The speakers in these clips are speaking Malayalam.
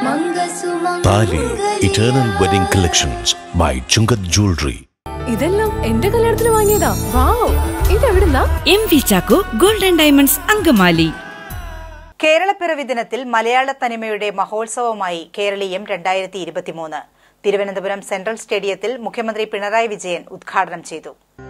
താലി eternal wedding collections by Chungath jewellery ഇതെല്ലാം എന്റെ കല്യാണത്തിന് വാങ്ങിയതാ വാവ് ഇതെവിടുന്നാ M V Chacko golden diamonds Angamaly Keralappiravi ദിനത്തിൽ മലയാള തനിമയുടെ മഹോത്സവമായി കേരളീയം രണ്ടായിരത്തി ഇരുപത്തിമൂന്ന് തിരുവനന്തപുരം സെൻട്രൽ സ്റ്റേഡിയത്തിൽ മുഖ്യമന്ത്രി പിണറായി വിജയൻ ഉദ്ഘാടനം ചെയ്തു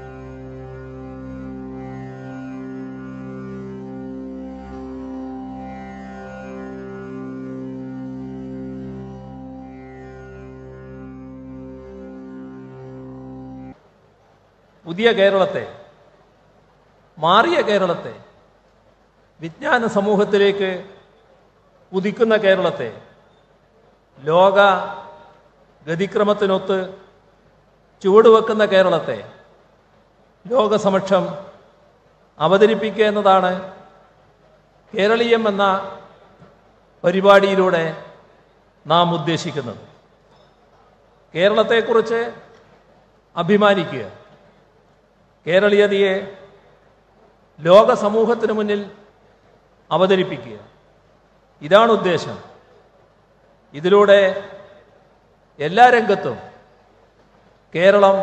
പുതിയ കേരളത്തെ മാറിയ കേരളത്തെ വിജ്ഞാന സമൂഹത്തിലേക്ക് ഉദിക്കുന്ന കേരളത്തെ ലോക ഗതിക്രമത്തിനൊത്ത് ചുവടുവെക്കുന്ന കേരളത്തെ ലോകസമക്ഷം അവതരിപ്പിക്കുക എന്നതാണ് കേരളീയം എന്ന പരിപാടിയിലൂടെ നാം ഉദ്ദേശിക്കുന്നത് കേരളത്തെക്കുറിച്ച് അഭിമാനിക്കുക കേരളീയതയെ ലോക സമൂഹത്തിന് മുന്നിൽ അവതരിപ്പിക്കുക ഇതാണ് ഉദ്ദേശം ഇതിലൂടെ എല്ലാ രംഗത്തും കേരളം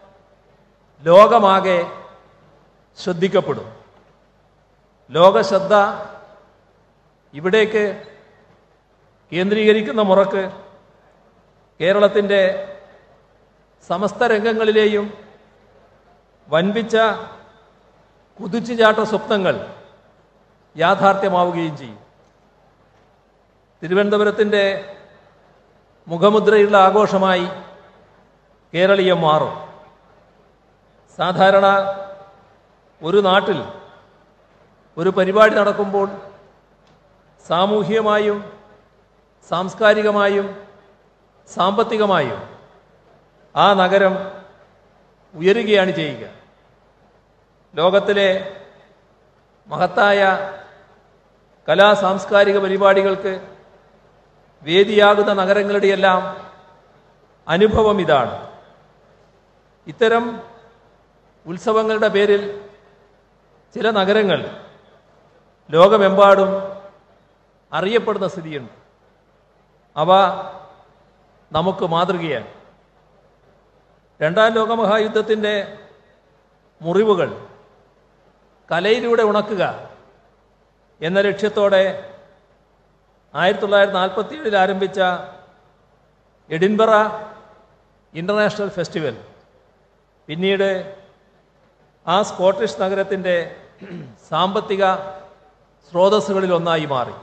ലോകമാകെ ശ്രദ്ധിക്കപ്പെടും ലോകശ്രദ്ധ ഇവിടേക്ക് കേന്ദ്രീകരിക്കുന്ന മുറക്ക് കേരളത്തിൻ്റെ സമസ്ത രംഗങ്ങളിലെയും വൻപിച്ച കുതിച്ചുചാട്ട സ്വപ്നങ്ങൾ യാഥാർത്ഥ്യമാവുകയും ചെയ്യും തിരുവനന്തപുരത്തിൻ്റെ മുഖമുദ്രയുള്ള ആഘോഷമായി കേരളീയം മാറും സാധാരണ ഒരു നാട്ടിൽ ഒരു പരിപാടി നടക്കുമ്പോൾ സാമൂഹികമായും സാംസ്കാരികമായും സാമ്പത്തികമായും ആ നഗരം ഉയരുകയാണ് ചെയ്യുക ലോകത്തിലെ മഹത്തായ കലാ സാംസ്കാരിക പരിപാടികൾക്ക് വേദിയാകുന്ന നഗരങ്ങളുടെയെല്ലാം അനുഭവം ഇതാണ് ഇത്തരം ഉത്സവങ്ങളുടെ പേരിൽ ചില നഗരങ്ങൾ ലോകമെമ്പാടും അറിയപ്പെടുന്ന സ്ഥിതിയുണ്ട് അവ നമുക്ക് മാതൃകയാണ് രണ്ടാം ലോകമഹായുദ്ധത്തിൻ്റെ മുറിവുകൾ കലയിലൂടെ ഉണക്കുക എന്ന ലക്ഷ്യത്തോടെ ആയിരത്തി തൊള്ളായിരത്തി നാൽപ്പത്തി ഏഴിൽ ആരംഭിച്ച എഡിൻബറ ഇൻ്റർനാഷണൽ ഫെസ്റ്റിവൽ പിന്നീട് ആ സ്കോട്ടിഷ് നഗരത്തിൻ്റെ സാമ്പത്തിക സ്രോതസ്സുകളിൽ ഒന്നായി മാറി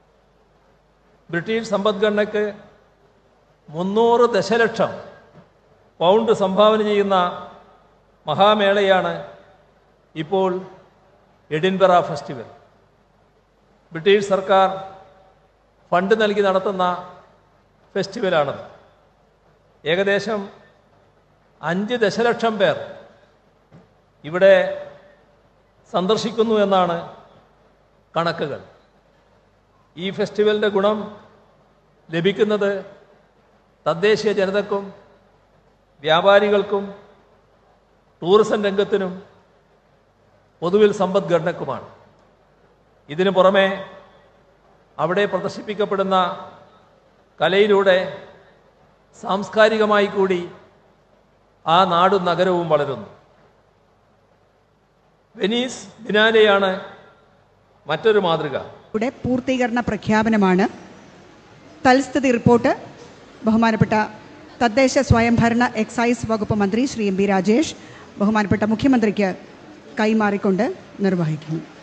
ബ്രിട്ടീഷ് സമ്പദ്ഘടനയ്ക്ക് മുന്നൂറ് ദശലക്ഷം പൗണ്ട് സംഭാവന ചെയ്യുന്ന മഹാമേളയാണ് ഇപ്പോൾ എഡിൻബറ ഫെസ്റ്റിവൽ ബ്രിട്ടീഷ് സർക്കാർ ഫണ്ട് നൽകി നടത്തുന്ന ഫെസ്റ്റിവലാണത് ഏകദേശം അഞ്ച് ദശലക്ഷം പേർ ഇവിടെ സന്ദർശിക്കുന്നു എന്നാണ് കണക്കുകൾ ഈ ഫെസ്റ്റിവലിൻ്റെ ഗുണം ലഭിക്കുന്നത് തദ്ദേശീയ ജനതക്കും വ്യാപാരികൾക്കും ടൂറിസം രംഗത്തിനും പൊതുവിൽ സമ്പദ്ഘടനക്കുമാണ് ഇതിനു പുറമെ അവിടെ പ്രദർശിപ്പിക്കപ്പെടുന്ന കലയിലൂടെ സാംസ്കാരികമായി കൂടി ആ നാടും നഗരവും വളരുന്നു വെനീസ് ബിനാലെയാണ് മറ്റൊരു മാതൃക യുടെ പൂർത്തീകരണ പ്രഖ്യാപനമാണ് തൽസ്ഥിതി റിപ്പോർട്ട് ബഹുമാനപ്പെട്ട തദ്ദേശ സ്വയംഭരണ എക്സൈസ് വകുപ്പ് മന്ത്രി ശ്രീ എം പി രാജേഷ് ബഹുമാനപ്പെട്ട മുഖ്യമന്ത്രിക്ക് കൈമാറിക്കൊണ്ട് നിർവഹിക്കുന്നു